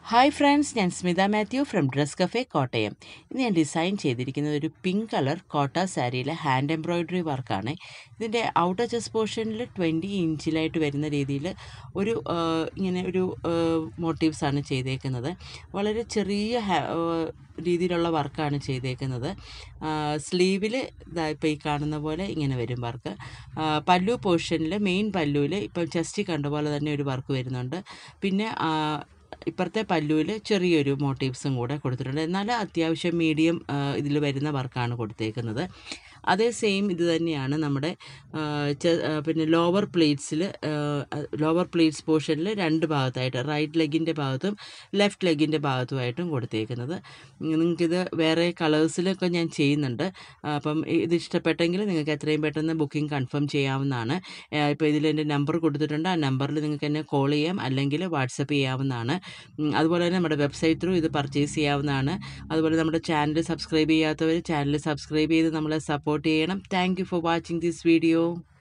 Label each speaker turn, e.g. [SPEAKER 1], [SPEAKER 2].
[SPEAKER 1] hi friends ഞാൻ Smitha Mathew from dress cafe Kottayam ഇന്ന് ഞാൻ ഡിസൈൻ ചെയ്തിരിക്കുന്നത് ഒരു പിങ്ക് കളർ കോട്ട സാരിയിലെ ഹാൻഡ് എംബ്രോയ്ഡറി വർക്കാണ് ഇതിൻ്റെ ഔട്ടർ ചെസ്റ്റ് പോർഷനിൽ ട്വൻറ്റി ഇഞ്ചിലായിട്ട് വരുന്ന രീതിയിൽ ഒരു ആ, ഇങ്ങനെ ഒരു മോട്ടീവ്സാണ് ചെയ്തേക്കുന്നത് വളരെ ചെറിയ ഹാ- ആ, രീതിയിലുള്ള വർക്കാണ് ചെയ്തേക്കുന്നത് സ്ലീവിൽ ഇതാ ഇപ്പോൾ ഈ കാണുന്ന പോലെ ഇങ്ങനെ വരും വർക്ക് പല്ലു പോർഷനിൽ മെയിൻ പല്ലുവിൽ ഇപ്പം ചെസ്റ്റിൽ കണ്ട പോലെ തന്നെ ഒരു വർക്ക് വരുന്നുണ്ട് പിന്നെ ആ, ഇപ്പുറത്തെ പല്ലുവിൽ ചെറിയൊരു മോട്ടീവ്സും കൂടെ കൊടുത്തിട്ടുണ്ട് എന്നാൽ അത്യാവശ്യം മീഡിയം ഇതിൽ വരുന്ന വർക്കാണ് കൊടുത്തേക്കുന്നത് അതേ സെയിം ഇത് തന്നെയാണ് നമ്മുടെ ആ, ചെ- ആ, പിന്നെ ലോവർ പ്ലേറ്റ്സിൽ ലോവർ പ്ലേറ്റ്സ് പോർഷനിൽ രണ്ട് ഭാഗത്തായിട്ട് റൈറ്റ് ലെഗിൻ്റെ ഭാഗത്തും ലെഫ്റ്റ് ലെഗിൻ്റെ ഭാഗത്തുമായിട്ടും കൊടുത്തേക്കുന്നത് നിങ്ങൾക്കിത് വേറെ കളേഴ്സിലൊക്കെ ഞാൻ ചെയ്യുന്നുണ്ട് ആ, അപ്പം ഇത് ഇഷ്ടപ്പെട്ടെങ്കിൽ നിങ്ങൾക്ക് എത്രയും പെട്ടെന്ന് ബുക്കിംഗ് കൺഫേം ചെയ്യാവുന്നതാണ് ഇപ്പോൾ ഇതിൽ എൻ്റെ നമ്പർ കൊടുത്തിട്ടുണ്ട് ആ നമ്പറിൽ നിങ്ങൾക്ക് എന്നെ കോൾ ചെയ്യാം അല്ലെങ്കിൽ വാട്സപ്പ് ചെയ്യാവുന്നതാണ് ഉം, അതുപോലെ തന്നെ നമ്മുടെ വെബ്സൈറ്റ് ത്രൂ ഇത് പർച്ചേസ് ചെയ്യാവുന്നതാണ് അതുപോലെ നമ്മുടെ ചാനൽ സബ്സ്ക്രൈബ് ചെയ്യാത്തവർ ചാനൽ സബ്സ്ക്രൈബ് ചെയ്ത് നമ്മളെ സപ്പോർട്ട് ചെയ്യണം thank you for watching this video